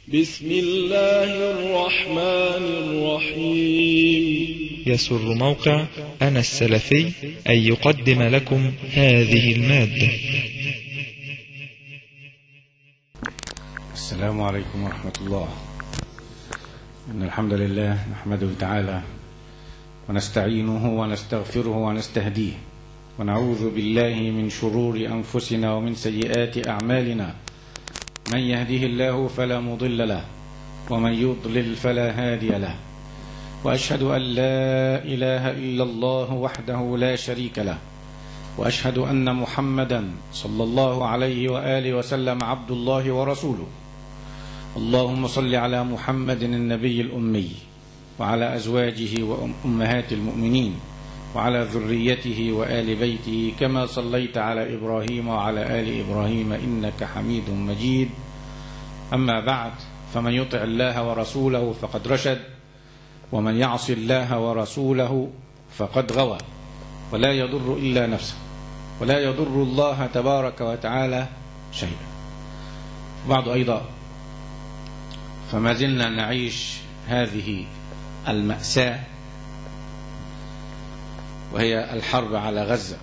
بسم الله الرحمن الرحيم يسر موقع أنا السلفي أن يقدم لكم هذه المادة السلام عليكم ورحمة الله إن الحمد لله نحمده تعالى ونستعينه ونستغفره ونستهديه ونعوذ بالله من شرور أنفسنا ومن سيئات أعمالنا من يهده الله فلا مضل له ومن يضلل فلا هادي له وأشهد أن لا إله إلا الله وحده لا شريك له وأشهد أن محمدا صلى الله عليه وآله وسلم عبد الله ورسوله اللهم صل على محمد النبي الأمي وعلى أزواجه وأمهات المؤمنين وعلى ذريته وآل بيته كما صليت على إبراهيم وعلى آل إبراهيم إنك حميد مجيد أما بعد فمن يطع الله ورسوله فقد رشد ومن يعص الله ورسوله فقد غوى ولا يضر إلا نفسه ولا يضر الله تبارك وتعالى شيئا بعد أيضا فما زلنا نعيش هذه المأساة وهي الحرب على غزة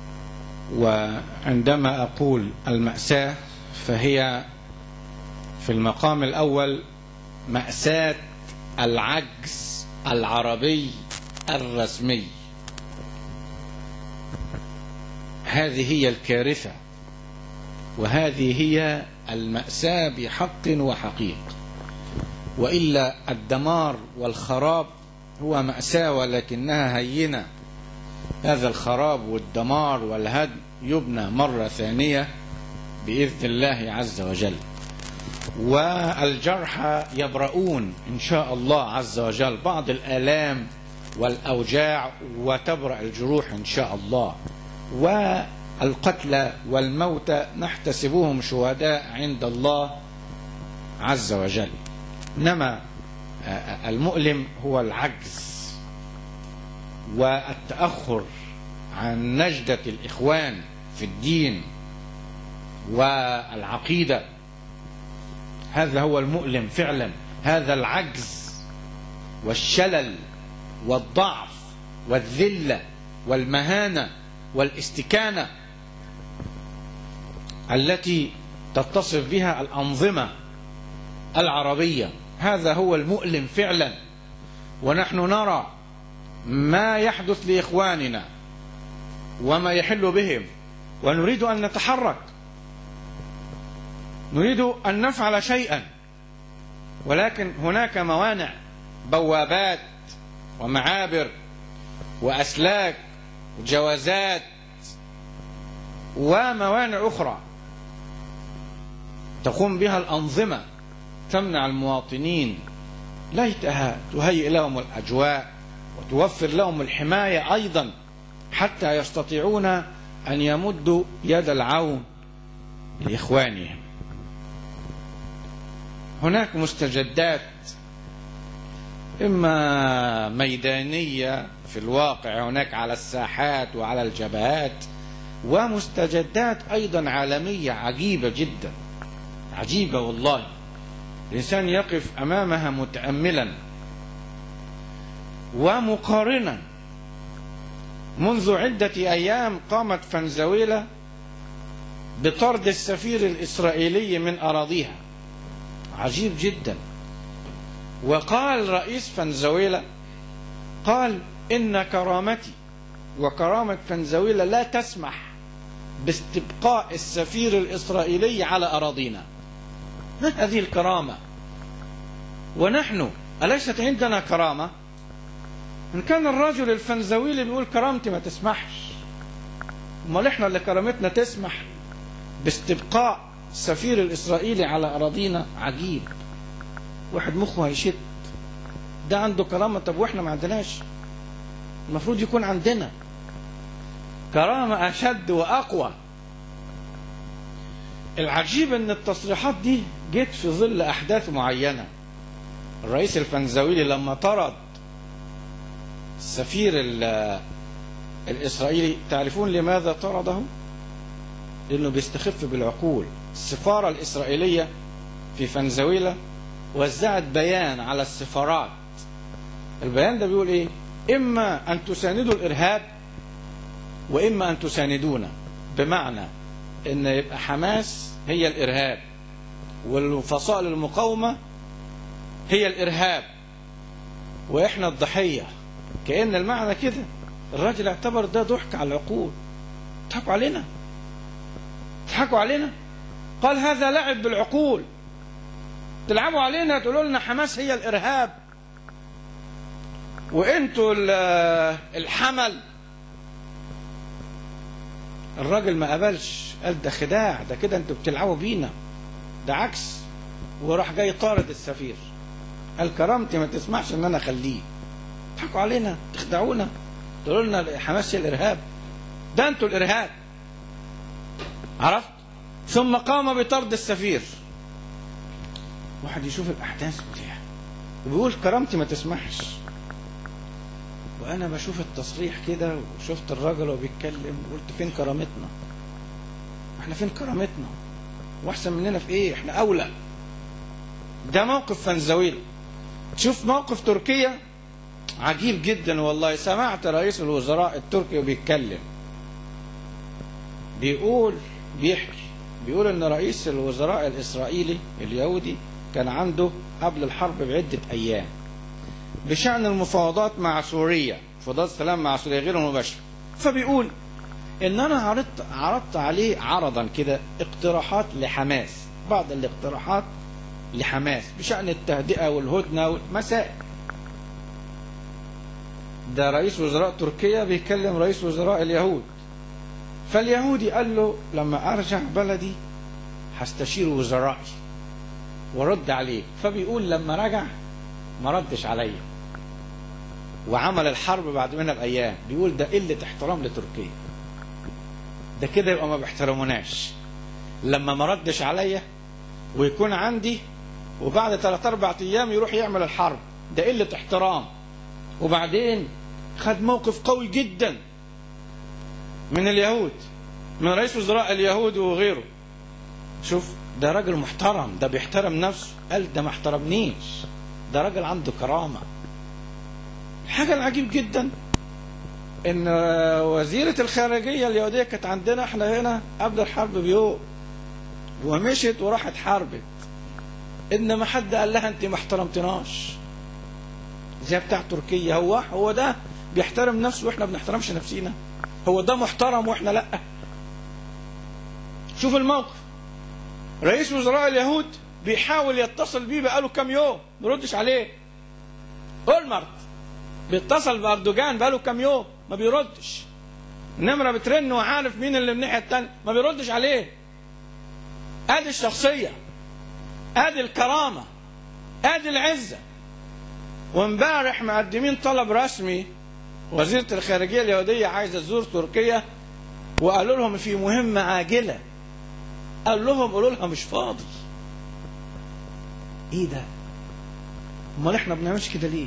وعندما أقول المأساة فهي في المقام الأول مأساة العجز العربي الرسمي هذه هي الكارثة وهذه هي المأساة بحق وحقيق وإلا الدمار والخراب هو مأساة ولكنها هينة هذا الخراب والدمار والهدم يبنى مرة ثانية بإذن الله عز وجل والجرحى يبرؤون إن شاء الله عز وجل بعض الآلام والأوجاع وتبرأ الجروح إن شاء الله والقتلى والموتى نحتسبهم شهداء عند الله عز وجل إنما المؤلم هو العجز والتأخر عن نجدة الإخوان في الدين والعقيدة هذا هو المؤلم فعلا هذا العجز والشلل والضعف والذلة والمهانة والاستكانة التي تتصف بها الأنظمة العربية هذا هو المؤلم فعلا ونحن نرى ما يحدث لإخواننا وما يحل بهم ونريد أن نتحرك نريد أن نفعل شيئا ولكن هناك موانع بوابات ومعابر وأسلاك وجوازات وموانع أخرى تقوم بها الأنظمة تمنع المواطنين ليتها تهيئ لهم الأجواء وتوفر لهم الحماية أيضا حتى يستطيعون أن يمدوا يد العون لإخوانهم هناك مستجدات إما ميدانية في الواقع هناك على الساحات وعلى الجبهات ومستجدات أيضا عالمية عجيبة جدا عجيبة والله الإنسان يقف أمامها متأملا ومقارنا منذ عدة أيام قامت فنزويلا بطرد السفير الإسرائيلي من أراضيها عجيب جدا وقال رئيس فنزويلا قال إن كرامتي وكرامة فنزويلا لا تسمح باستبقاء السفير الإسرائيلي على أراضينا ما هذه الكرامة ونحن أليست عندنا كرامة إن كان الرجل الفنزويلي بيقول كرامتي ما تسمحش امال احنا اللي كرامتنا تسمح باستبقاء السفير الإسرائيلي على أراضينا عجيب واحد مخه هيشت ده عنده كرامة طب واحنا ما عندناش المفروض يكون عندنا كرامة أشد وأقوى العجيب ان التصريحات دي جت في ظل أحداث معينة الرئيس الفنزويلي لما طرد السفير الإسرائيلي تعرفون لماذا طرده لأنه بيستخف بالعقول السفارة الإسرائيلية في فنزويلا وزعت بيان على السفارات البيان ده بيقول ايه اما ان تساندوا الارهاب واما ان تساندونا بمعنى ان يبقى حماس هي الارهاب والفصائل المقاومه هي الارهاب واحنا الضحيه كان المعنى كده الراجل اعتبر ده ضحك على العقول ضحكوا علينا ضحكوا علينا قال هذا لعب بالعقول تلعبوا علينا تقولوا لنا حماس هي الارهاب وانتوا ال- الحمل الراجل ما قبلش قال ده خداع ده كده انتوا بتلعبوا بينا ده عكس وراح جاي طارد السفير قال كرامتي ما تسمحش ان انا اخليه تضحكوا علينا تخدعونا تقولوا لنا حماس هي الارهاب ده انتوا الارهاب عرفت ثم قام بطرد السفير واحد يشوف الاحداث بتاعه وبيقول كرامتي ما تسمحش وانا بشوف التصريح كده وشفت الراجل وهو بيتكلم قلت فين كرامتنا احنا فين كرامتنا واحسن مننا في ايه احنا اولى ده موقف فنزويل تشوف موقف تركيا عجيب جدا والله سمعت رئيس الوزراء التركي بيتكلم بيقول بيحكي بيقول ان رئيس الوزراء الاسرائيلي اليهودي كان عنده قبل الحرب بعده ايام بشان المفاوضات مع سوريا مفاوضات السلام مع سوريا غير المباشره فبيقول ان انا عرضت عرضت عليه عرضا كده اقتراحات لحماس بعض الاقتراحات لحماس بشان التهدئه والهدنه والمسائل ده رئيس وزراء تركيا بيكلم رئيس وزراء اليهود فاليهودي قال له لما ارجع بلدي هستشير وزرائي ورد عليه فبيقول لما رجع ما ردش عليا وعمل الحرب بعد منها بايام بيقول ده قله احترام لتركيا ده كده يبقى ما بيحترموناش لما ما ردش عليا ويكون عندي وبعد ثلاث اربع ايام يروح يعمل الحرب ده قله احترام وبعدين خد موقف قوي جدا من اليهود من رئيس وزراء اليهود وغيره شوف ده راجل محترم ده بيحترم نفسه قال ده ما احترمنيش ده راجل عنده كرامة الحاجة العجيب جدا ان وزيرة الخارجية اليهودية كانت عندنا احنا هنا قبل الحرب بيوم ومشت وراحت حربت انما حد قال لها انت ما احترمتناش زي بتاع تركيا هو هو ده بيحترم نفسه واحنا ما بنحترمش نفسينا هو ده محترم واحنا لا شوف الموقف رئيس وزراء اليهود بيحاول يتصل بيه بقاله كام يوم ما بيردش عليه اولمرت بيتصل باردوجان بقاله كام يوم ما بيردش النمرة بترن وعارف مين اللي من الناحية التانية ما بيردش عليه ادي الشخصية ادي الكرامة ادي العزة وامبارح مقدمين طلب رسمي وزيرة الخارجية اليهودية عايزة تزور تركيا وقالوا لهم في مهمة عاجلة قال لهم قولوا لها مش فاضي ايه ده امال احنا بنعملش كده ليه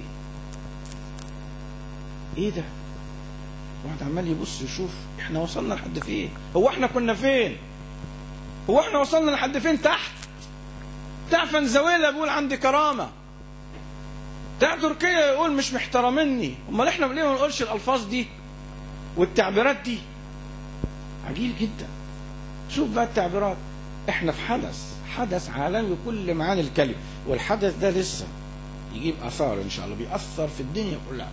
ايه ده واحد عمال يبص يشوف احنا وصلنا لحد فين هو احنا كنا فين هو احنا وصلنا لحد فين تحت بتاع فنزويلا بيقول عندي كرامه بتاع تركيا يقول مش محترمني امال احنا ليه ما نقولش الالفاظ دي والتعبيرات دي عجيب جدا شوف بقى التعبيرات احنا في حدث حدث عالمي بكل معاني الكلمه والحدث ده لسه يجيب اثار ان شاء الله بيأثر في الدنيا كلها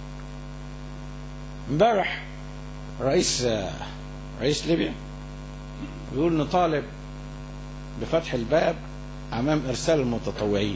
امبارح رئيس رئيس ليبيا بيقول نطالب بفتح الباب امام ارسال المتطوعين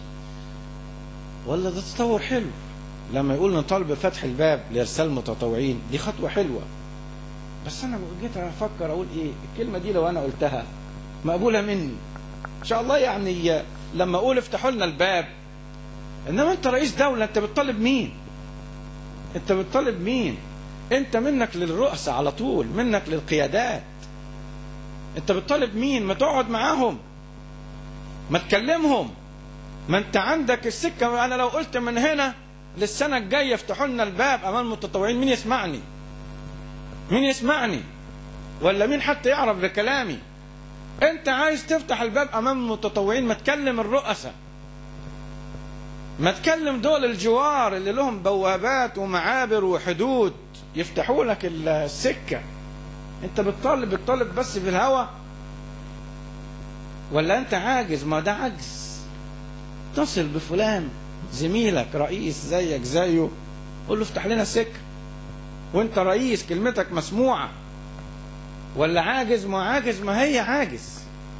ولا ده تطور حلو لما يقول نطالب بفتح الباب لارسال المتطوعين دي خطوه حلوه بس انا جيت افكر اقول ايه الكلمه دي لو انا قلتها مقبوله مني ان شاء الله يعني لما اقول افتحوا لنا الباب انما انت رئيس دوله انت بتطالب مين انت بتطالب مين انت منك للرؤساء على طول منك للقيادات انت بتطالب مين ما تقعد معاهم ما تكلمهم ما انت عندك السكه انا لو قلت من هنا للسنه الجايه افتحوا لنا الباب امام المتطوعين مين يسمعني مين يسمعني ولا مين حتى يعرف بكلامي انت عايز تفتح الباب امام المتطوعين ما تكلم الرؤساء ما تكلم دول الجوار اللي لهم بوابات ومعابر وحدود يفتحوا لك السكة انت بتطالب بتطالب بس في الهوى ولا انت عاجز ما ده عجز اتصل بفلان زميلك رئيس زيك زيه قول له افتح لنا السكة وانت رئيس كلمتك مسموعة ولا عاجز ما عاجز ما هي عاجز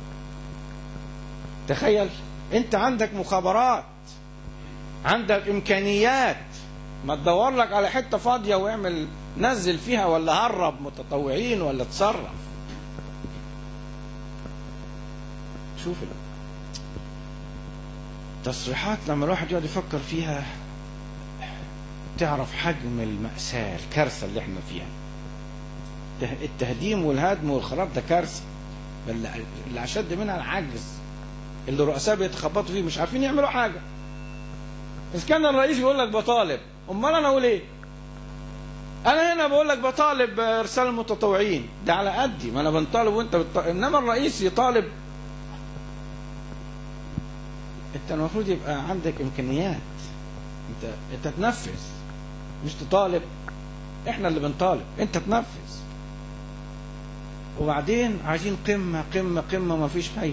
تخيل انت عندك مخابرات عندك امكانيات ما تدور لك على حته فاضيه واعمل نزل فيها ولا هرب متطوعين ولا تصرف شوف تصريحات لما الواحد يقعد يفكر فيها تعرف حجم المأساة الكارثة اللي احنا فيها التهديم والهدم والخراب ده كارثة بل اللي أشد منها العجز اللي الرؤساء بيتخبطوا فيه مش عارفين يعملوا حاجة إذا كان الرئيس يقول لك بطالب أمال أنا أقول إيه؟ أنا هنا بقول لك بطالب إرسال المتطوعين ده على قدي ما أنا بنطالب وأنت بتطالب إنما الرئيس يطالب أنت المفروض يبقى عندك إمكانيات أنت أنت تنفذ مش تطالب إحنا اللي بنطالب أنت تنفذ وبعدين عايزين قمة قمة قمة ما فيش فايدة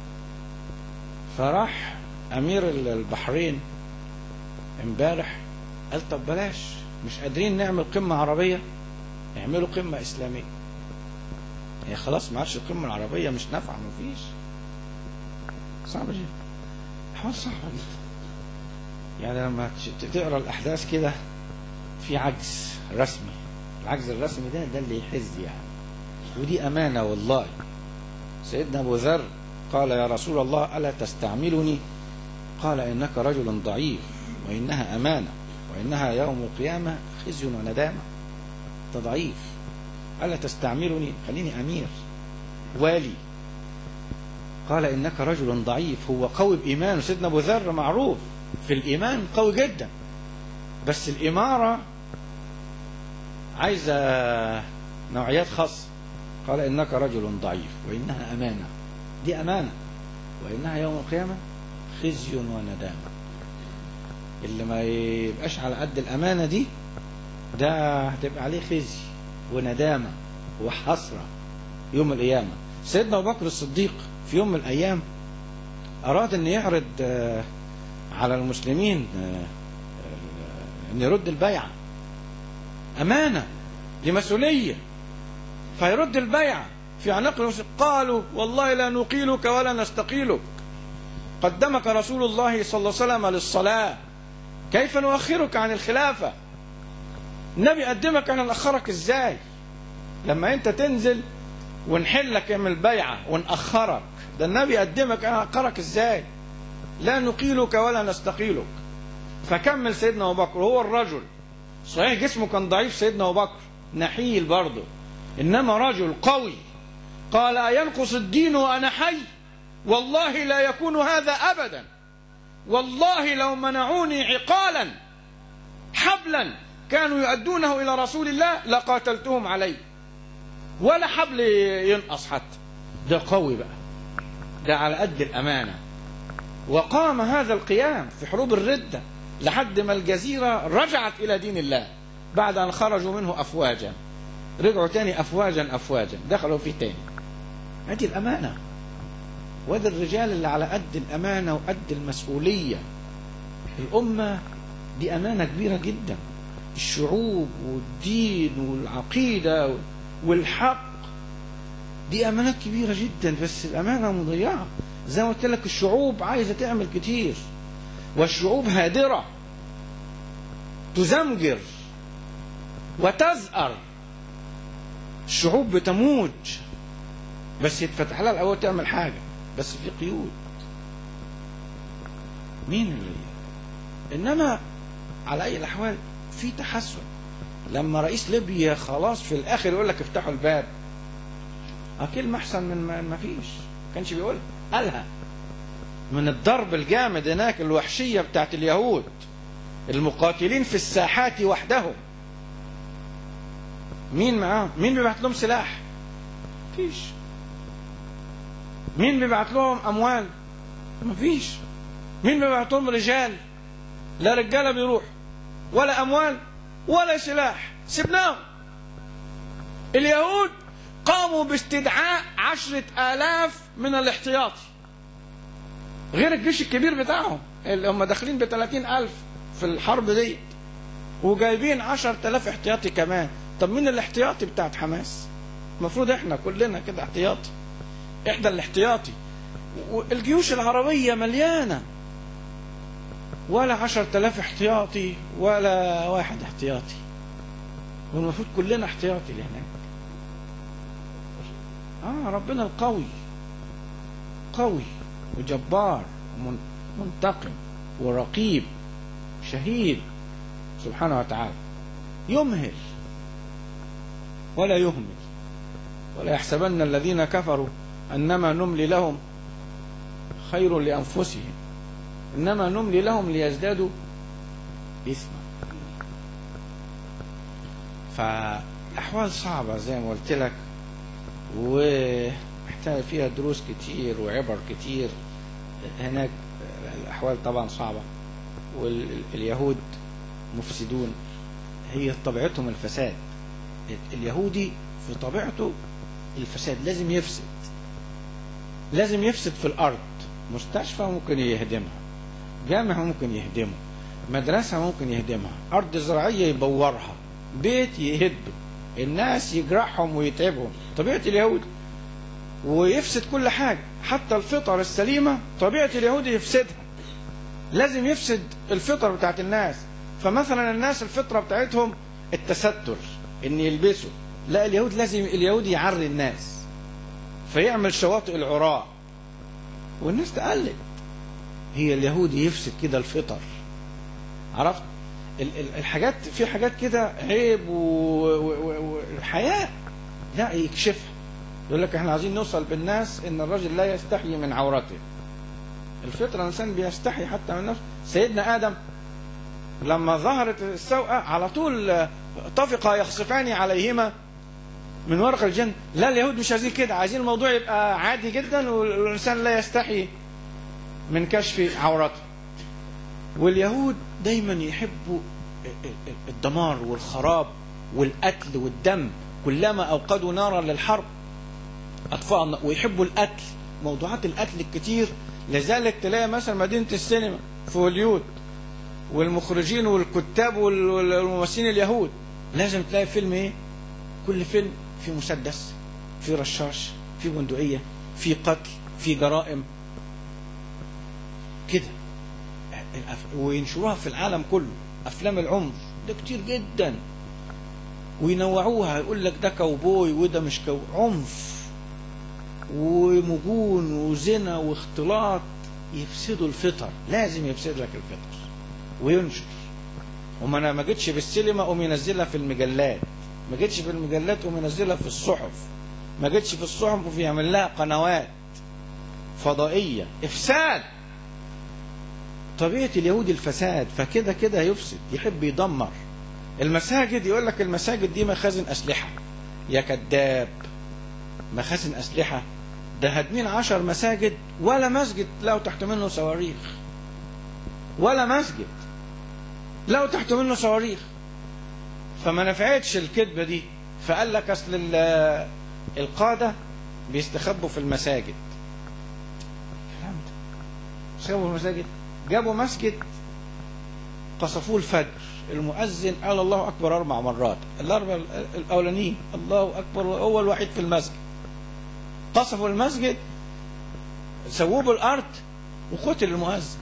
فراح أمير البحرين امبارح قال طب بلاش مش قادرين نعمل قمة عربية نعملوا قمة إسلامية هي خلاص ما عادش القمة العربية مش نافعة مفيش صعبة جدا حوار صعبة جدا يعني لما تقرا الأحداث كده في عجز رسمي العجز الرسمي ده ده اللي يحز يعني ودي أمانة والله سيدنا أبو ذر قال يا رسول الله ألا تستعملني قال إنك رجل ضعيف وإنها أمانة وإنها يوم القيامة خزي وندامة أنت ضعيف ألا تستعملني خليني أمير والي قال إنك رجل ضعيف هو قوي بإيمانه سيدنا أبو ذر معروف في الإيمان قوي جدا بس الإمارة عايزة نوعيات خاصة قال إنك رجل ضعيف وإنها أمانة دي أمانة وإنها يوم القيامة خزي وندامة اللي ما يبقاش على قد الأمانة دي ده هتبقى عليه خزي وندامة وحسرة يوم القيامة سيدنا أبو بكر الصديق في يوم من الأيام أراد أن يعرض على المسلمين أن يرد البيعة أمانة لمسؤولية فيرد البيعة في عناق المسلمين قالوا والله لا نقيلك ولا نستقيلك قدمك رسول الله صلى الله عليه وسلم للصلاة كيف نؤخرك عن الخلافة النبي قدمك أنا نأخرك إزاي لما أنت تنزل ونحلك يعمل بيعة ونأخرك ده النبي قدمك أنا أأخرك إزاي لا نقيلك ولا نستقيلك فكمل سيدنا أبو بكر هو الرجل صحيح جسمه كان ضعيف سيدنا أبو بكر نحيل برضه إنما رجل قوي قال أينقص الدين وأنا حي والله لا يكون هذا أبدا والله لو منعوني عقالا حبلا كانوا يؤدونه إلى رسول الله لقاتلتهم عليه ولا حبل ينقص حتى ده قوي بقى ده على قد الأمانة وقام هذا القيام في حروب الردة لحد ما الجزيرة رجعت إلى دين الله بعد أن خرجوا منه أفواجا رجعوا تاني أفواجا أفواجا دخلوا فيه تاني هذه الأمانة وهذا الرجال اللي على قد الأمانة وقد المسؤولية الأمة دي أمانة كبيرة جدا الشعوب والدين والعقيدة والحق دي أمانات كبيرة جدا بس الأمانة مضيعة زي ما قلت لك الشعوب عايزة تعمل كتير والشعوب هادرة تزمجر وتزأر الشعوب بتموج بس يتفتح لها الأول تعمل حاجة بس في قيود مين اللي إنما على أي الأحوال في تحسن لما رئيس ليبيا خلاص في الآخر يقول لك افتحوا الباب كلمة أحسن من ما فيش كانش بيقولها قالها من الضرب الجامد هناك الوحشية بتاعت اليهود المقاتلين في الساحات وحدهم مين معاهم مين بيبعت لهم سلاح مفيش مين بيبعت لهم اموال مفيش مين بيبعت لهم رجال لا رجاله بيروحوا ولا اموال ولا سلاح سبناهم اليهود قاموا باستدعاء عشرة آلاف من الاحتياطي غير الجيش الكبير بتاعهم اللي هم داخلين ب ألف في الحرب دي وجايبين عشر آلاف احتياطي كمان طب مين الاحتياطي بتاعت حماس المفروض احنا كلنا كده احتياطي احدى الاحتياطي والجيوش العربية مليانة ولا عشر تلاف احتياطي ولا واحد احتياطي والمفروض كلنا احتياطي اللي هناك اه ربنا القوي قوي وجبار ومنتقم ورقيب شهيد سبحانه وتعالى يمهل ولا يهمل ولا يحسبن الذين كفروا انما نملي لهم خير لانفسهم انما نملي لهم ليزدادوا اثما فالاحوال صعبه زي ما قلت لك ومحتاج فيها دروس كتير وعبر كتير هناك الاحوال طبعا صعبه واليهود مفسدون هي طبيعتهم الفساد اليهودي في طبيعته الفساد لازم يفسد لازم يفسد في الارض مستشفى ممكن يهدمها جامع ممكن يهدمه مدرسة ممكن يهدمها أرض زراعية يبورها بيت يهده الناس يجرحهم ويتعبهم طبيعة اليهود ويفسد كل حاجة حتى الفطر السليمة طبيعة اليهود يفسدها لازم يفسد الفطر بتاعت الناس فمثلا الناس الفطرة بتاعتهم التستر ان يلبسوا لا اليهود لازم اليهود يعري الناس فيعمل شواطئ العراة والناس تقلد هي اليهودي يفسد كده الفطر عرفت الحاجات في حاجات كده عيب والحياة لا يكشفها يقول لك احنا عايزين نوصل بالناس ان الرجل لا يستحي من عورته الفطرة الانسان بيستحي حتى من نفسه سيدنا ادم لما ظهرت السوءة على طول طفقا يخصفان عليهما من ورق الجنة لا اليهود مش عايزين كده عايزين الموضوع يبقى عادي جدا والإنسان لا يستحي من كشف عورته واليهود دايما يحبوا الدمار والخراب والقتل والدم كلما أوقدوا نارا للحرب أطفأ ويحبوا القتل موضوعات القتل الكتير لذلك تلاقي مثلا مدينة السينما في هوليود والمخرجين والكتاب والممثلين اليهود لازم تلاقي فيلم ايه كل فيلم في مسدس في رشاش في بندقية في قتل في جرائم كده وينشروها في العالم كله افلام العنف ده كتير جدا وينوعوها يقول لك ده كوبوي وده مش كو عنف ومجون وزنا واختلاط يفسدوا الفطر لازم يفسد لك الفطر وينشر وما انا ما جيتش بالسينما قوم ينزلها في المجلات ما جيتش في المجلات قوم ينزلها في الصحف ما جيتش في الصحف ويعمل لها قنوات فضائية إفساد طبيعة اليهود الفساد فكده كده يفسد يحب يدمر المساجد يقول لك المساجد دي مخازن أسلحة يا كذاب مخازن أسلحة ده هادمين عشر مساجد ولا مسجد لو تحت منه صواريخ ولا مسجد لو تحت منه صواريخ فما نفعتش الكذبة دي فقال لك أصل القادة بيستخبوا في المساجد الكلام ده بيستخبوا في المساجد جابوا مسجد قصفوه الفجر المؤذن قال الله أكبر أربع مرات الأربع الأولانيين الله أكبر هو الوحيد في المسجد قصفوا المسجد سووه بالأرض وقتل المؤذن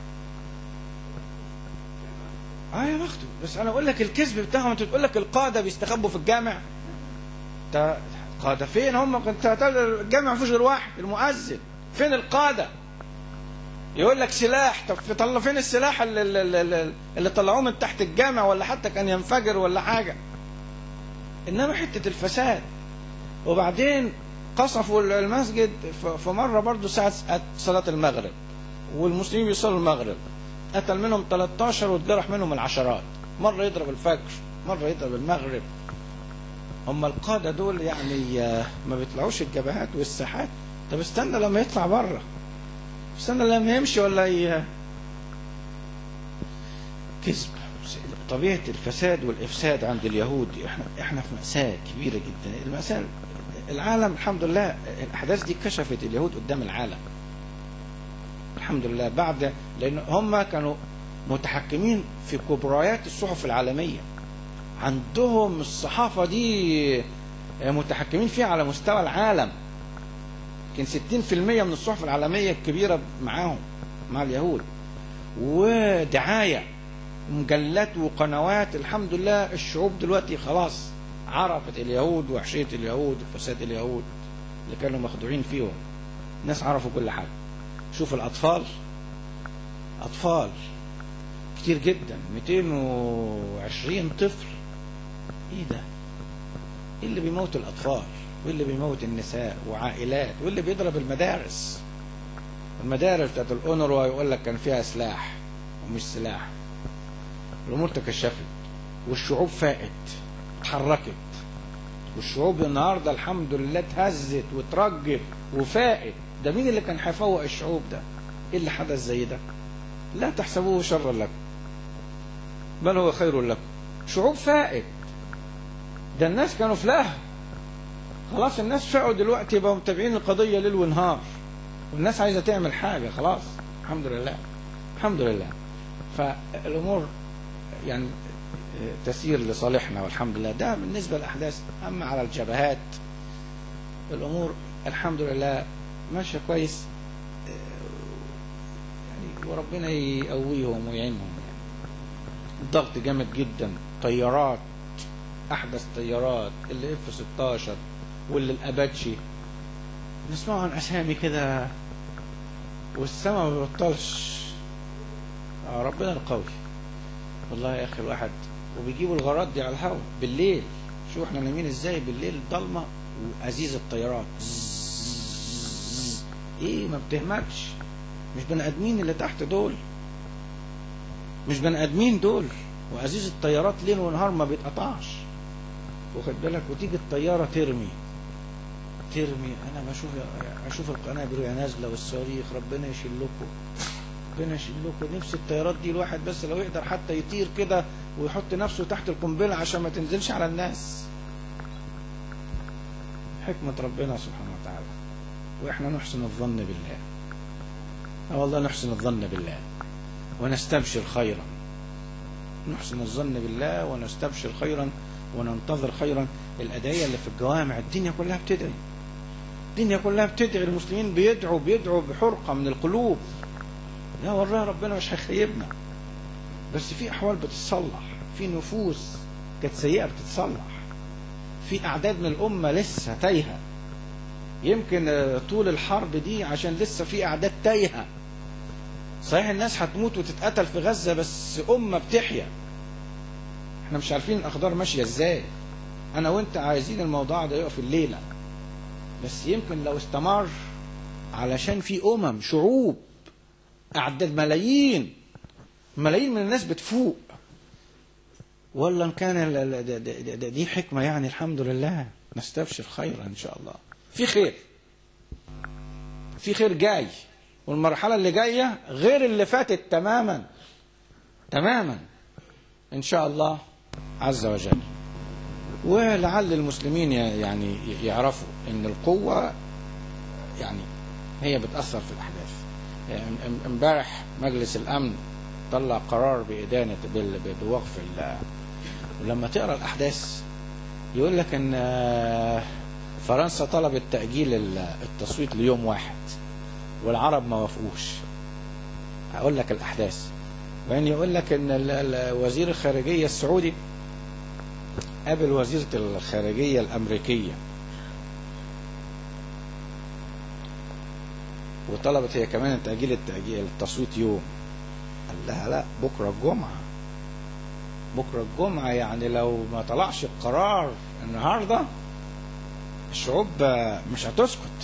اه يا بخته بس انا اقول لك الكذب بتاعهم انت تقول لك القاده بيستخبوا في الجامع انت قاده فين هم انت الجامع ما فيهوش غير واحد المؤذن فين القاده يقول لك سلاح طب في طلع فين السلاح اللي, اللي, اللي طلعوه من تحت الجامع ولا حتى كان ينفجر ولا حاجه انما حته الفساد وبعدين قصفوا المسجد في مره برضه ساعه صلاه المغرب والمسلمين بيصلوا المغرب قتل منهم 13 واتجرح منهم العشرات مرة يضرب الفجر مرة يضرب المغرب هم القادة دول يعني ما بيطلعوش الجبهات والساحات طب استنى لما يطلع بره استنى لما يمشي ولا ي... كذب طبيعة الفساد والإفساد عند اليهود احنا احنا في مأساة كبيرة جدا المأساة العالم الحمد لله الأحداث دي كشفت اليهود قدام العالم الحمد لله بعد لأن هم كانوا متحكمين في كبريات الصحف العالمية عندهم الصحافة دي متحكمين فيها على مستوى العالم كان 60% من الصحف العالمية الكبيرة معاهم مع اليهود ودعاية ومجلات وقنوات الحمد لله الشعوب دلوقتي خلاص عرفت اليهود وحشية اليهود وفساد اليهود اللي كانوا مخدوعين فيهم الناس عرفوا كل حاجة شوف الأطفال أطفال كتير جدا 220 طفل ايه ده ايه اللي بيموت الأطفال وايه اللي بيموت النساء وعائلات وايه اللي بيضرب المدارس المدارس بتاعت الأونروا يقول لك كان فيها سلاح ومش سلاح الأمور تكشفت والشعوب فاقت اتحركت والشعوب النهاردة الحمد لله اتهزت وترجت وفاقت ده مين اللي كان هيفوق الشعوب ده ايه اللي حدث زي ده لا تحسبوه شرا لكم بل هو خير لكم شعوب فاقت ده الناس كانوا في لهو خلاص الناس فاقوا دلوقتي بقوا متابعين القضية ليل ونهار والناس عايزة تعمل حاجة خلاص الحمد لله الحمد لله فالأمور يعني تسير لصالحنا والحمد لله ده بالنسبة للأحداث أما على الجبهات الأمور الحمد لله ماشية كويس يعني وربنا يقويهم ويعينهم الضغط جامد جدا طيارات أحدث طيارات اللي اف 16 واللي الأباتشي نسمعوا عن أسامي كده والسما ما بيبطلش آه ربنا القوي والله يا أخي الواحد وبيجيبوا الغارات دي على الهواء بالليل شوف احنا نايمين ازاي بالليل ضلمة وأزيز الطيارات ايه ما بتهمكش مش بني ادمين اللي تحت دول مش بني ادمين دول وأزيز الطيارات ليل ونهار ما بيتقطعش واخد بالك وتيجي الطيارة ترمي ترمي انا بشوف اشوف القنابل وهي نازله والصواريخ ربنا يشيل لكم ربنا يشيل لكم نفس الطيارات دي الواحد بس لو يقدر حتى يطير كده ويحط نفسه تحت القنبله عشان ما تنزلش على الناس حكمة ربنا سبحانه وتعالى واحنا نحسن الظن بالله اه والله نحسن الظن بالله ونستبشر خيرا نحسن الظن بالله ونستبشر خيرا وننتظر خيرا الأدعية اللي في الجوامع الدنيا كلها بتدعي الدنيا كلها بتدعي المسلمين بيدعوا بيدعوا بحرقة من القلوب لا والله ربنا مش هيخيبنا بس في أحوال بتتصلح في نفوس كانت سيئة بتتصلح في أعداد من الأمة لسه تايهة يمكن طول الحرب دي عشان لسه في أعداد تايهة صحيح الناس هتموت وتتقتل في غزة بس أمة بتحيا احنا مش عارفين الأخبار ماشية ازاي أنا وأنت عايزين الموضوع ده يقف الليلة بس يمكن لو استمر علشان في أمم شعوب أعداد ملايين ملايين من الناس بتفوق ولا إن كان دي حكمة يعني الحمد لله نستبشر خيرا إن شاء الله في خير في خير جاي والمرحلة اللي جاية غير اللي فاتت تماما تماما إن شاء الله عز وجل ولعل المسلمين يعني يعرفوا ان القوة يعني هي بتأثر في الأحداث يعني امبارح مجلس الأمن طلع قرار بإدانة بوقف ولما تقرأ الأحداث يقول لك ان فرنسا طلبت تأجيل التصويت ليوم واحد والعرب ما وافقوش هقول لك الأحداث وين يقول لك ان وزير الخارجية السعودي قابل وزيرة الخارجية الأمريكية وطلبت هي كمان تأجيل التأجيل التصويت يوم قال لها لا بكرة الجمعة بكرة الجمعة يعني لو ما طلعش القرار النهاردة الشعوب مش هتسكت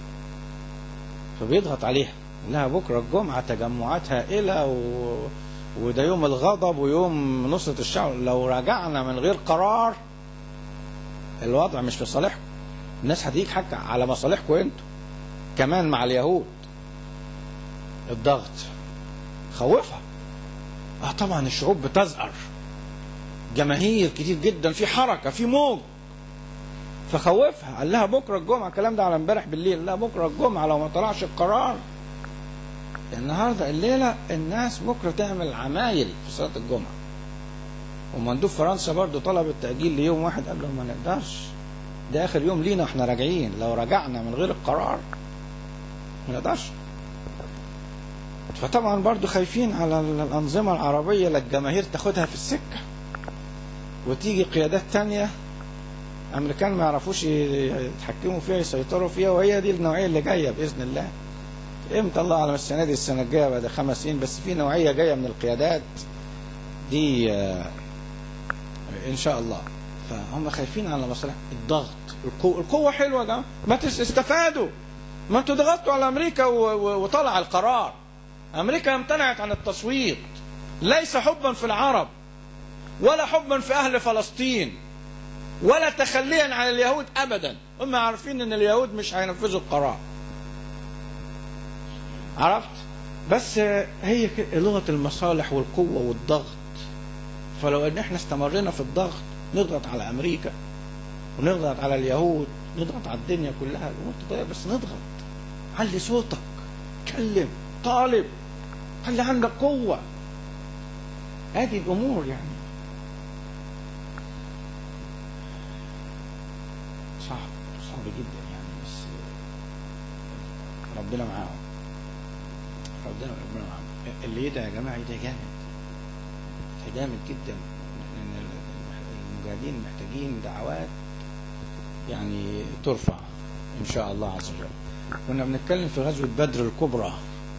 فبيضغط عليها لها بكرة الجمعة تجمعات هائلة و... وده يوم الغضب ويوم نصرة الشعب لو رجعنا من غير قرار الوضع مش في صالحكم الناس هتيجي حكى على مصالحكم انتوا كمان مع اليهود الضغط خوفها اه طبعا الشعوب بتزأر جماهير كتير جدا في حركه في موج فخوفها قال لها بكره الجمعه الكلام ده على امبارح بالليل قال لها بكره الجمعه لو ما طلعش القرار النهارده الليله الناس بكره تعمل عمايل في صلاه الجمعه ومندوب فرنسا برضو طلب التأجيل ليوم واحد قال له ما نقدرش ده آخر يوم لينا احنا راجعين لو رجعنا من غير القرار ما نقدرش فطبعا برضو خايفين على الأنظمة العربية للجماهير تاخدها في السكة وتيجي قيادات تانية أمريكان ما يعرفوش يتحكموا فيها يسيطروا فيها وهي دي النوعية اللي جاية بإذن الله امتى الله اعلم السنه دي السنه الجايه بعد خمس سنين بس في نوعيه جايه من القيادات دي آه، ان شاء الله فهم خايفين على مصالح الضغط القوة, القوة حلوة ده ما تس- استفادوا ما انتوا ضغطتوا على امريكا و- و- وطلع القرار امريكا امتنعت عن التصويت ليس حبا في العرب ولا حبا في اهل فلسطين ولا تخليا عن اليهود ابدا هم عارفين ان اليهود مش هينفذوا القرار عرفت بس هي ك- لغه المصالح والقوه والضغط فلو ان احنا استمرينا في الضغط نضغط على امريكا ونضغط على اليهود نضغط على الدنيا كلها الامور تتغير بس نضغط علي صوتك اتكلم طالب خلي عندك قوه ادي الامور يعني صعب صعب جدا يعني بس ربنا معاهم ربنا ربنا معاهم اللي يدعي يا جماعه يدعي جامد يدعي جامد جدا لان المجاهدين محتاجين دعوات يعني ترفع ان شاء الله عز وجل كنا بنتكلم في غزوه بدر الكبرى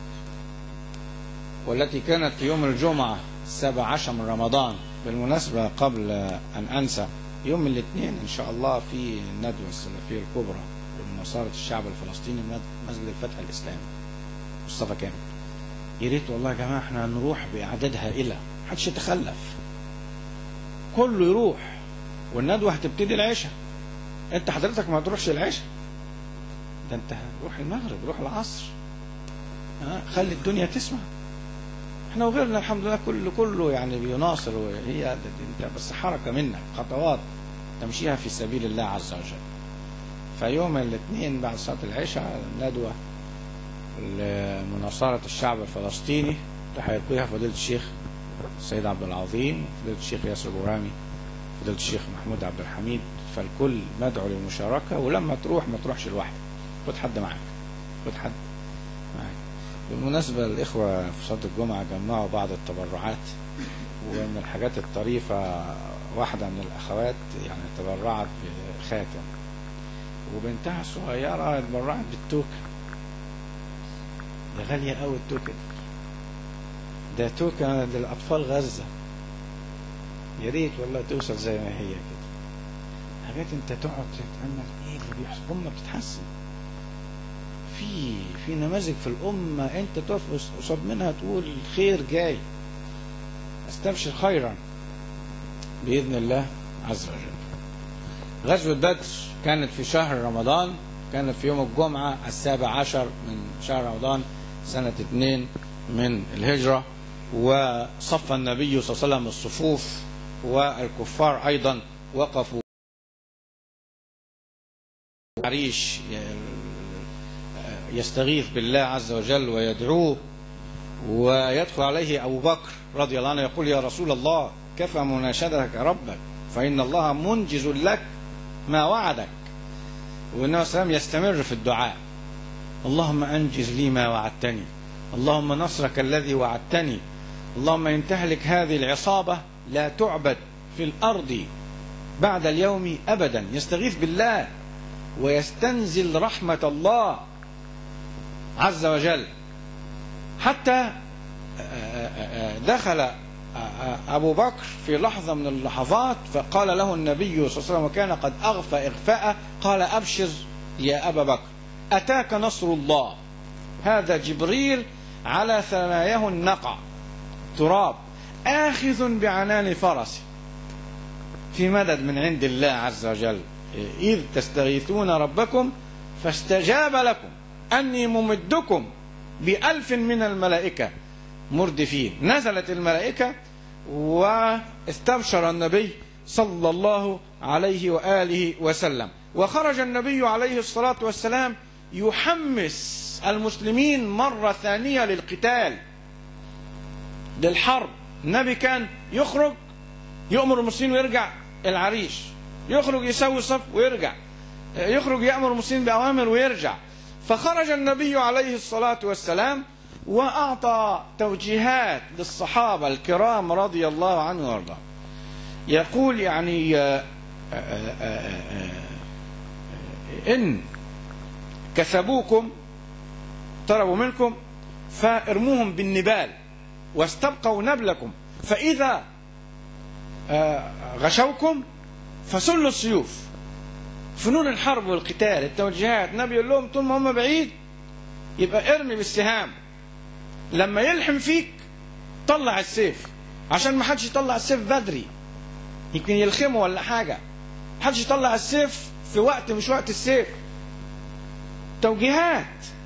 والتي كانت في يوم الجمعه السابع عشر من رمضان بالمناسبه قبل ان انسى يوم الاثنين ان شاء الله في الندوه السلفيه الكبرى لمناصره الشعب الفلسطيني مسجد الفتح الاسلامي مصطفى كامل يا ريت والله يا جماعه احنا نروح باعداد هائله محدش يتخلف كله يروح والندوه هتبتدي العشاء انت حضرتك ما تروحش العشاء ده انت روح المغرب روح العصر ها خلي الدنيا تسمع احنا وغيرنا الحمد لله كله كله يعني بيناصر وهي ده- ده- انت بس حركه منك خطوات تمشيها في سبيل الله عز وجل فيوم الاثنين بعد صلاه العشاء ندوه لمناصرة الشعب الفلسطيني راح يلقيها فضيلة الشيخ السيد عبد العظيم فضيلة الشيخ ياسر بورامي فضيلة الشيخ محمود عبد الحميد فالكل مدعو للمشاركة ولما تروح ما تروحش لوحدك خد حد معاك خد حد معاك بالمناسبة الإخوة في صلاة الجمعة جمعوا بعض التبرعات ومن الحاجات الطريفة واحدة من الأخوات يعني تبرعت بخاتم وبنتها الصغيرة اتبرعت بالتوكة ده غالية قوي التوكة دي. ده توكة للأطفال غزة يا ريت والله توصل زي ما هي كده حاجات انت تقعد تتأمل ايه اللي بيحصل أمة بتتحسن في في نماذج في الأمة انت تقف قصاد منها تقول الخير جاي استبشر خيرا بإذن الله عز وجل غزوة بدر كانت في شهر رمضان كانت في يوم الجمعة السابع عشر من شهر رمضان سنة اثنين من الهجرة وصف النبي صلى الله عليه وسلم الصفوف والكفار أيضا وقفوا عريش يستغيث بالله عز وجل ويدعوه ويدخل عليه أبو بكر رضي الله عنه يقول يا رسول الله كفى مناشدتك ربك فإن الله منجز لك ما وعدك والنبي صلى الله عليه وسلم يستمر في الدعاء اللهم أنجز لي ما وعدتني اللهم نصرك الذي وعدتني اللهم إن تهلك هذه العصابة لا تعبد في الأرض بعد اليوم أبدا يستغيث بالله ويستنزل رحمة الله عز وجل حتى دخل أبو بكر في لحظة من اللحظات فقال له النبي صلى الله عليه وسلم وكان قد أغفى إغفاء قال أبشر يا أبا بكر أتاك نصر الله هذا جبريل على ثناياه النقع تراب آخذ بعنان فرسه في مدد من عند الله عز وجل إذ تستغيثون ربكم فاستجاب لكم أني ممدكم بألف من الملائكة مردفين نزلت الملائكة واستبشر النبي صلى الله عليه وآله وسلم وخرج النبي عليه الصلاة والسلام يحمس المسلمين مرة ثانية للقتال للحرب النبي كان يخرج يؤمر المسلمين ويرجع العريش يخرج يسوي صف ويرجع يخرج يأمر المسلمين بأوامر ويرجع فخرج النبي عليه الصلاة والسلام وأعطى توجيهات للصحابة الكرام رضي الله عنهم وارضاهم يقول يعني آه، آه، آه، آه، إن كسبوكم طلبوا منكم فارموهم بالنبال واستبقوا نبلكم فإذا آه، غشوكم فسلوا السيوف فنون الحرب والقتال التوجيهات النبي يقول لهم طول ما هم بعيد يبقى ارمي بالسهام لما يلحم فيك طلع السيف عشان ما حدش يطلع السيف بدري يمكن يلخمه ولا حاجه ما حدش يطلع السيف في وقت مش وقت السيف توجيهات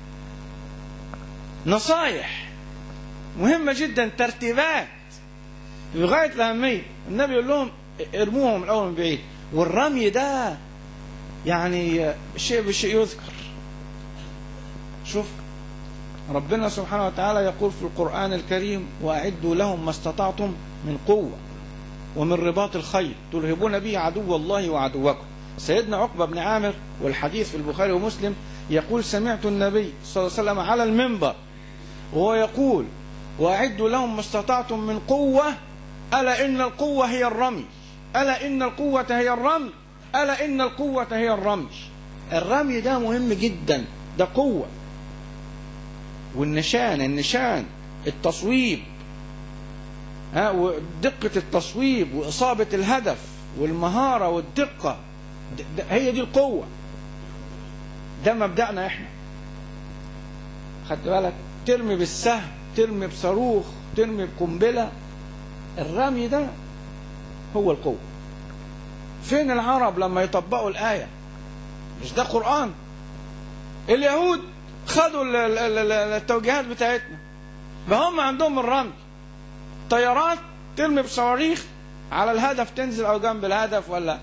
نصايح مهمه جدا ترتيبات بغايه الاهميه النبي يقول لهم ارموهم الاول من بعيد والرمي ده يعني شيء بشيء يذكر شوف ربنا سبحانه وتعالى يقول في القرآن الكريم وأعدوا لهم ما استطعتم من قوة ومن رباط الخيل ترهبون به عدو الله وعدوكم سيدنا عقبة بن عامر والحديث في البخاري ومسلم يقول سمعت النبي صلى الله عليه وسلم على المنبر وهو يقول وأعدوا لهم ما استطعتم من قوة ألا إن القوة هي الرمي ألا إن القوة هي الرمي ألا إن القوة هي الرمي الرمي ده مهم جدا ده قوة والنشان النشان التصويب ها ودقة التصويب وإصابة الهدف والمهارة والدقة د- د- هي دي القوة ده مبدأنا احنا خدت بالك ترمي بالسهم ترمي بصاروخ ترمي بقنبلة الرمي ده هو القوة فين العرب لما يطبقوا الآية مش ده قرآن اليهود خدوا ال- ال- ال- التوجيهات بتاعتنا ما هم عندهم الرمي طيارات ترمي بصواريخ على الهدف تنزل او جنب الهدف ولا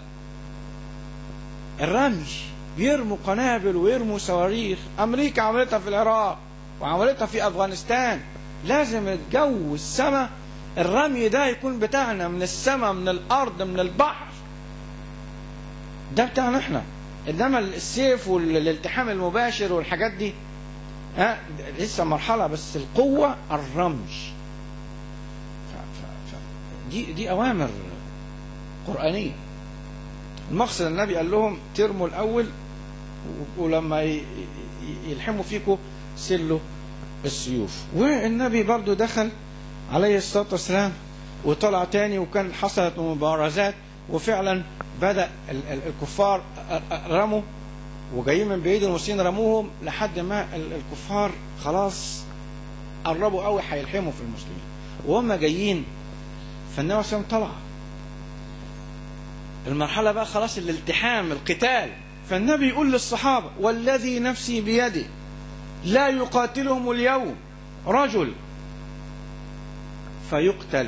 الرمي يرموا قنابل ويرموا صواريخ امريكا عملتها في العراق وعملتها في افغانستان لازم الجو السماء الرمي ده يكون بتاعنا من السماء من الارض من البحر ده بتاعنا احنا انما السيف والالتحام المباشر والحاجات دي ها لسه مرحله بس القوه الرمي ف... ف... ف... دي دي اوامر قرانيه المقصد النبي قال لهم ترموا الاول و- ولما ي... ي- يلحموا فيكم سلوا السيوف والنبي برضو دخل عليه الصلاه والسلام وطلع تاني وكان حصلت مبارزات وفعلا بدا ال- ال- الكفار رموا وجايين من بعيد المسلمين رموهم لحد ما ال- الكفار خلاص قربوا قوي هيلحموا في المسلمين وهم جايين فالنبي عليه الصلاه والسلام طلع المرحلة بقى خلاص الالتحام القتال فالنبي يقول للصحابة والذي نفسي بيده لا يقاتلهم اليوم رجل فيقتل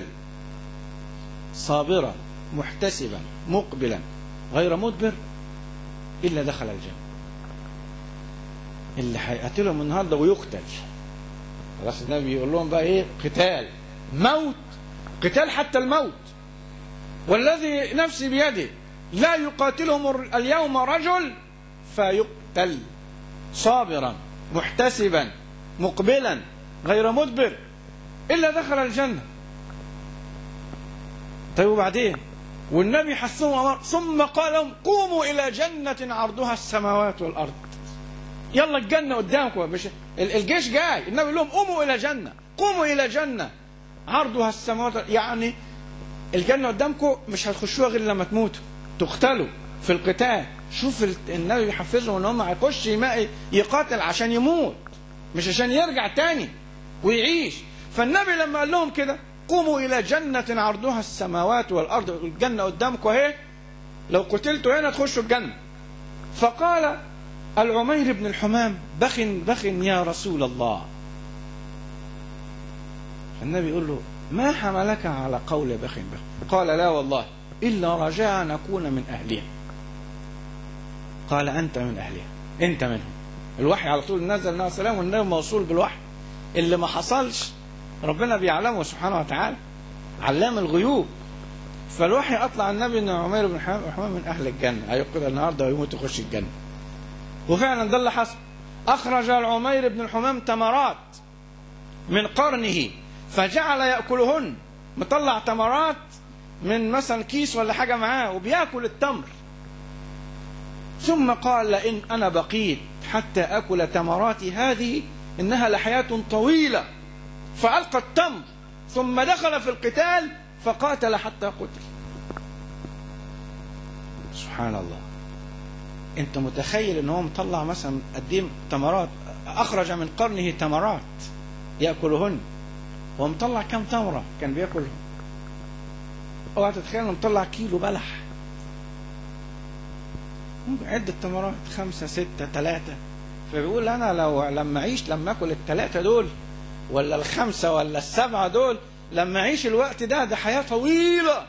صابرا محتسبا مقبلا غير مدبر إلا دخل الجنة اللي هيقتلهم النهارده ويقتل خلاص النبي يقول لهم بقى ايه قتال موت قتال حتى الموت والذي نفسي بيده لا يقاتلهم اليوم رجل فيقتل صابرا محتسبا مقبلا غير مدبر الا دخل الجنه طيب وبعدين والنبي حثهم أمر ثم قال لهم قوموا الى جنه عرضها السماوات والارض يلا الجنه قدامكم مش ال- الجيش جاي النبي يقول لهم قوموا الى جنه قوموا الى جنه عرضها السماوات يعني الجنه قدامكم مش هتخشوها غير لما تموتوا تقتلوا في القتال شوف ال- النبي بيحفزهم ان هم هيخش يما- يقاتل عشان يموت مش عشان يرجع تاني ويعيش فالنبي لما قال لهم كده قوموا الى جنه عرضها السماوات والارض الجنه قدامكم اهي لو قتلتوا هنا تخشوا الجنه فقال العمير بن الحمام بخ بخ يا رسول الله النبي يقول له ما حملك على قول بخ بخ قال لا والله إلا رجاء أن أكون من أهلها قال أنت من أهلها أنت منهم الوحي على طول نزل النبي صلى الله عليه وسلم والنبي موصول بالوحي اللي ما حصلش ربنا بيعلمه سبحانه وتعالى علام الغيوب فالوحي اطلع النبي ان عمير بن حمام من اهل الجنه هيقول النهارده ويموت يخش الجنه وفعلا ده اللي حصل اخرج العمير بن الحمام تمرات من قرنه فجعل ياكلهن مطلع تمرات من مثلا كيس ولا حاجه معاه وبياكل التمر ثم قال لئن انا بقيت حتى اكل تمراتي هذه انها لحياه طويله فالقى التمر ثم دخل في القتال فقاتل حتى قتل سبحان الله انت متخيل ان هو مطلع مثلا قديم تمرات اخرج من قرنه تمرات ياكلهن هو مطلع كم تمره كان بياكلهم اوعى تتخيل انه مطلع كيلو بلح ممكن عدة تمرات خمسة ستة ثلاثة فبيقول أنا لو لما أعيش لما أكل الثلاثة دول ولا الخمسة ولا السبعة دول لما أعيش الوقت ده ده حياة طويلة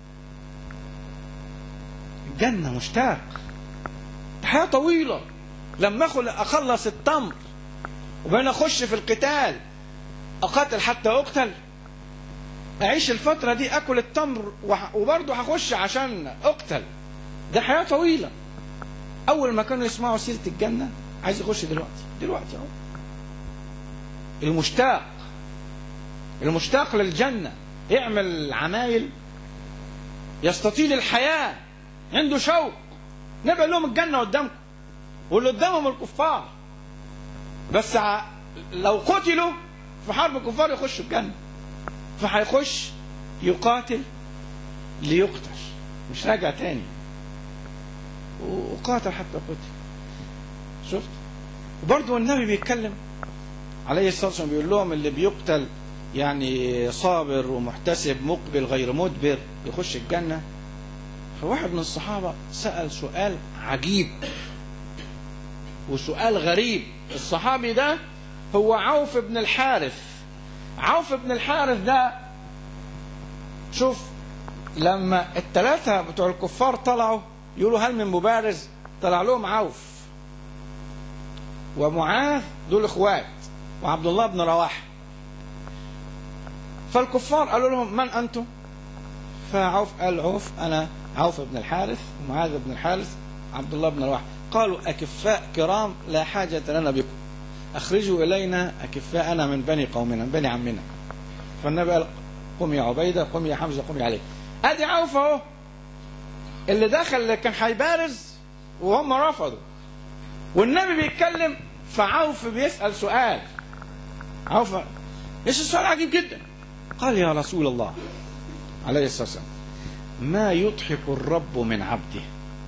الجنة مشتاق حياة طويلة لما أخل أخلص التمر وبين أخش في القتال أقاتل حتى أقتل أعيش الفترة دي أكل التمر وبرضه هخش عشان أقتل ده حياة طويلة أول ما كانوا يسمعوا سيرة الجنة عايز يخش دلوقتي دلوقتي أهو المشتاق المشتاق للجنة يعمل عمايل يستطيل الحياة عنده شوق نبقى لهم الجنة قدامكم واللي قدامهم الكفار بس ع... لو قتلوا في حرب الكفار يخشوا الجنة فهيخش يقاتل ليقتل مش راجع تاني وقاتل حتى قتل شفت وبرضه النبي بيتكلم عليه الصلاة والسلام بيقول لهم اللي بيقتل يعني صابر ومحتسب مقبل غير مدبر يخش الجنة فواحد من الصحابة سأل سؤال عجيب وسؤال غريب الصحابي ده هو عوف بن الحارث عوف بن الحارث ده شوف لما الثلاثة بتوع الكفار طلعوا يقولوا هل من مبارز طلع لهم عوف ومعاذ دول اخوات وعبد الله بن رواحه فالكفار قالوا لهم من انتم فعوف قال عوف انا عوف بن الحارث ومعاذ بن الحارث عبد الله بن رواحه قالوا اكفاء كرام لا حاجه لنا بكم اخرجوا الينا اكفاءنا من بني قومنا من بني عمنا فالنبي قال قم يا عبيده قم يا حمزه قم يا علي ادي عوف اهو اللي دخل اللي كان هيبارز وهم رفضوا والنبي بيتكلم فعوف بيسال سؤال عوف ايش السؤال عجيب جدا قال يا رسول الله عليه الصلاه والسلام ما يضحك الرب من عبده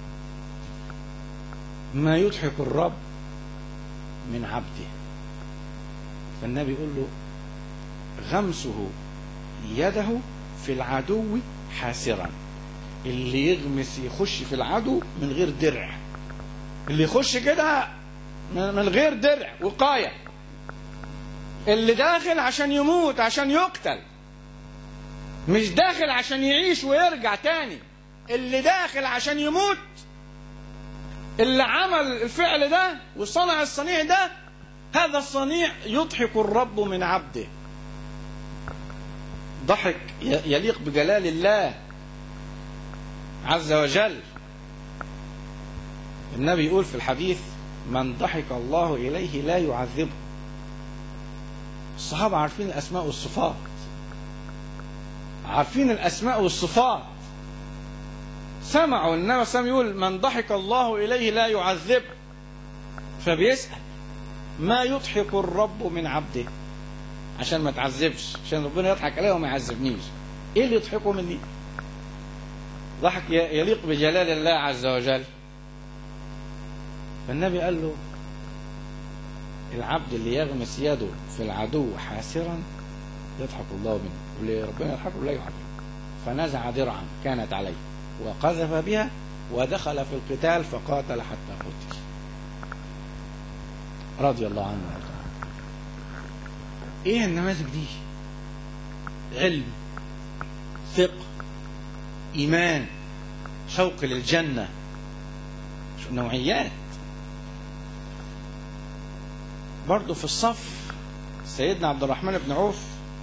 ما يضحك الرب من عبده فالنبي يقول له غمسه يده في العدو حاسرا اللي يغمس يخش في العدو من غير درع اللي يخش كده من غير درع وقايه اللي داخل عشان يموت عشان يقتل مش داخل عشان يعيش ويرجع تاني اللي داخل عشان يموت اللي عمل الفعل ده وصنع الصنيع ده هذا الصنيع يضحك الرب من عبده ضحك يليق بجلال الله عز وجل النبي يقول في الحديث من ضحك الله إليه لا يعذبه الصحابة عارفين الأسماء والصفات عارفين الأسماء والصفات سمعوا النبي صلى الله عليه وسلم يقول من ضحك الله إليه لا يعذبه فبيسأل ما يضحك الرب من عبده عشان ما تعذبش عشان ربنا يضحك عليه وما يعذبنيش ايه اللي يضحكه مني ضحك يليق بجلال الله عز وجل فالنبي قال له العبد اللي يغمس يده في العدو حاسرا يضحك الله منه واللي ربنا يضحكه لا يضحك فنزع درعا كانت عليه وقذف بها ودخل في القتال فقاتل حتى قتل رضي الله عنه وارضاه ايه النماذج دي علم ثقة إيمان شوق للجنة نوعيات برضه في الصف سيدنا عبد الرحمن بن عوف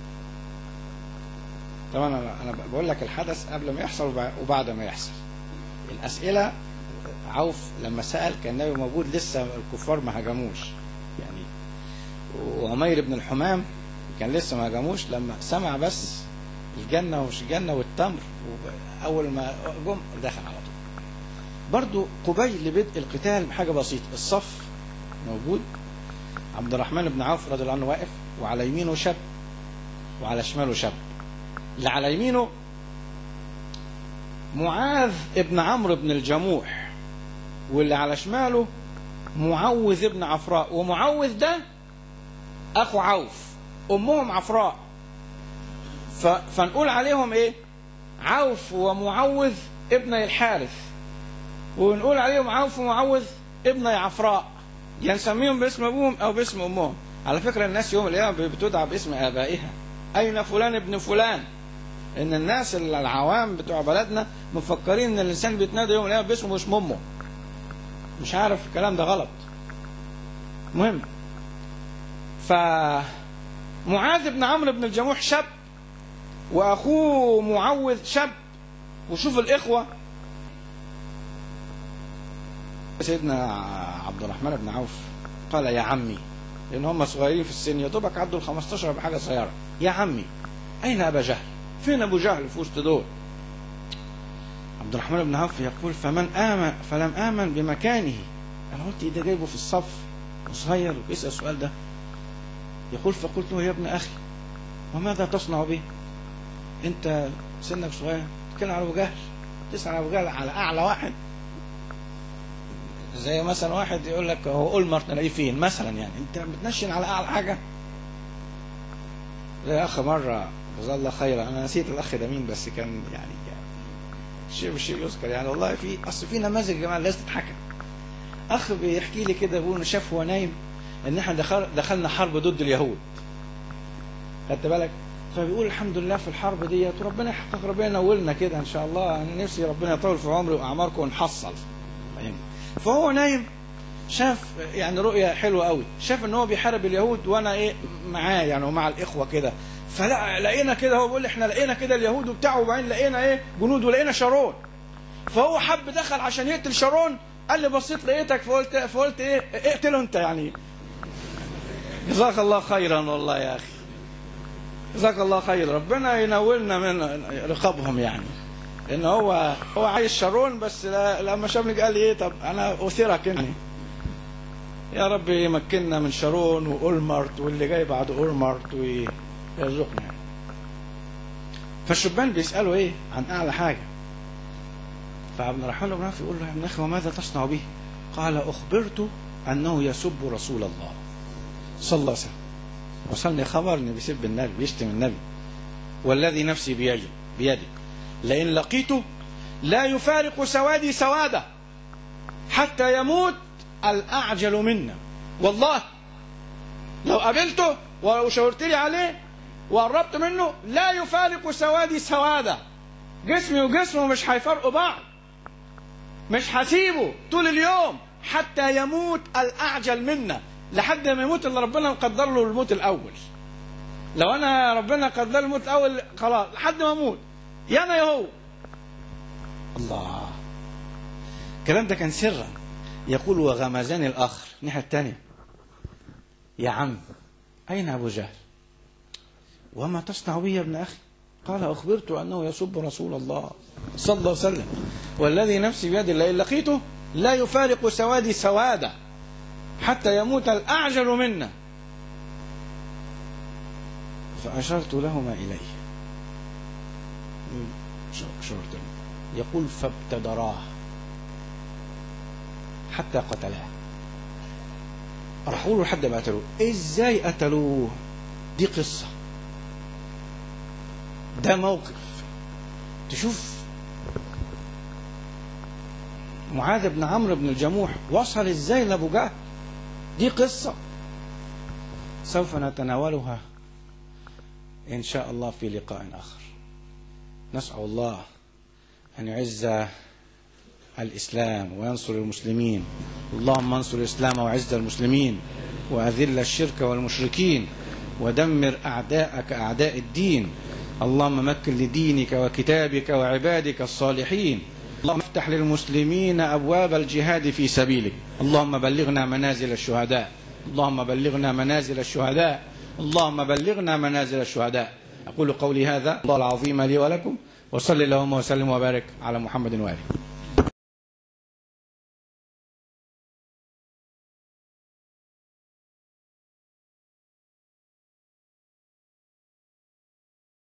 طبعا انا انا بقول لك الحدث قبل ما يحصل وبع- وبعد ما يحصل الاسئله عوف لما سال كان النبي موجود لسه الكفار ما هجموش يعني وعمير بن الحمام كان لسه ما هجموش لما سمع بس الجنه ومش الجنه والتمر اول ما جم دخل على طول برضو قبيل لبدء القتال بحاجه بسيطه الصف موجود عبد الرحمن بن عوف رضي الله عنه واقف وعلى يمينه شاب وعلى شماله شاب اللي على يمينه معاذ ابن عمرو بن الجموح واللي على شماله معوذ ابن عفراء ومعوذ ده اخو عوف امهم عفراء ف... فنقول عليهم ايه عوف ومعوذ ابني الحارث ونقول عليهم عوف ومعوذ ابني عفراء يا نسميهم باسم ابوهم او باسم امهم على فكره الناس يوم القيامه بتدعى باسم ابائها اين فلان ابن فلان ان الناس العوام بتوع بلدنا مفكرين ان الانسان بيتنادى يوم القيامه باسمه مش امه مش عارف الكلام ده غلط مهم ف معاذ بن عمرو بن الجموح شاب واخوه معوذ شاب وشوف الاخوه سيدنا عبد الرحمن بن عوف قال يا عمي لان هم صغيرين في السن يا دوبك عدوا ال 15 بحاجه صغيره يا عمي اين ابا جهل؟ فين ابو جهل في وسط دول؟ عبد الرحمن بن عوف يقول فمن امن فلم امن بمكانه انا قلت ايه ده جايبه في الصف وصغير وبيسال السؤال ده يقول فقلت له يا ابن اخي وماذا تصنع به؟ انت سنك صغير تتكلم على ابو جهل تسال على ابو جهل على اعلى واحد زي مثلا واحد يقول لك هو اولمرت نلاقيه فين مثلا يعني انت بتنشن على اعلى حاجه زي اخ مره جزاه الله خيرا انا نسيت الاخ ده مين بس كان يعني, يعني شيء مش شيء يذكر يعني والله في اصل في نماذج يا جماعه لازم تتحكى اخ بيحكي لي كده بيقول إنه شاف هو نايم ان احنا دخل دخلنا حرب ضد اليهود خدت بالك فبيقول الحمد لله في الحرب ديت وربنا يحقق ربنا ينولنا كده ان شاء الله انا نفسي ربنا يطول في عمري واعماركم ونحصل فاهم فهو نايم شاف يعني رؤية حلوة قوي شاف ان هو بيحارب اليهود وانا ايه معاه يعني ومع الاخوة كده فلا لقينا كده هو بيقول احنا لقينا كده اليهود وبتاعه وبعدين لقينا ايه جنود ولقينا شارون فهو حب دخل عشان يقتل شارون قال لي بصيت لقيتك فقلت فقلت ايه اقتله انت يعني جزاك الله خيرا والله يا اخي جزاك الله خير ربنا ينولنا من رقابهم يعني ان هو هو عايز شارون بس لا- لما شافني قال لي ايه طب انا اثيرك يعني يا رب يمكننا من شارون واولمرت واللي جاي بعد اولمرت ويرزقنا يعني. فالشبان بيسالوا ايه عن اعلى حاجه فعبد الرحمن بن عوف يقول له يا ابن اخي وماذا تصنع به؟ قال اخبرت انه يسب رسول الله صلى الله عليه وسلم وصلني خبر انه بيسب النبي بيشتم النبي والذي نفسي بيدي بيدي لئن لقيته لا يفارق سوادي سواده حتى يموت الأعجل منا والله لو قابلته وشاورت لي عليه وقربت منه لا يفارق سوادي سواده جسمي وجسمه مش هيفرقوا بعض مش هسيبه طول اليوم حتى يموت الأعجل منا لحد ما يموت اللي ربنا مقدر له الموت الأول لو أنا ربنا قدر لي الموت الأول خلاص لحد ما أموت يا أنا يا هو الله الكلام ده كان سرا يقول وغمزني الآخر الناحية الثانية يا عم أين أبو جهل وما تصنع بي يا ابن أخي قال أخبرت أنه يسب رسول الله صلى الله عليه وسلم والذي نفسي بيد الله إن لقيته لا يفارق سوادي سوادا حتى يموت الأعجل منا فأشرت لهما إليه شرط يقول فابتدراه حتى قتلاه راحوا له لحد ما قتلوه ازاي قتلوه دي قصه ده موقف تشوف معاذ بن عمرو بن الجموح وصل ازاي لابو جهل دي قصه سوف نتناولها إن شاء الله في لقاء آخر نسأل الله أن يعز الإسلام وينصر المسلمين اللهم انصر الإسلام وعز المسلمين وأذل الشرك والمشركين ودمر أعداءك أعداء الدين اللهم مكن لدينك وكتابك وعبادك الصالحين اللهم افتح للمسلمين أبواب الجهاد في سبيلك اللهم بلغنا منازل الشهداء اللهم بلغنا منازل الشهداء اللهم بلغنا منازل الشهداء أقول قولي هذا الله العظيم لي ولكم وصلي اللهم وسلم وبارك على محمد وآله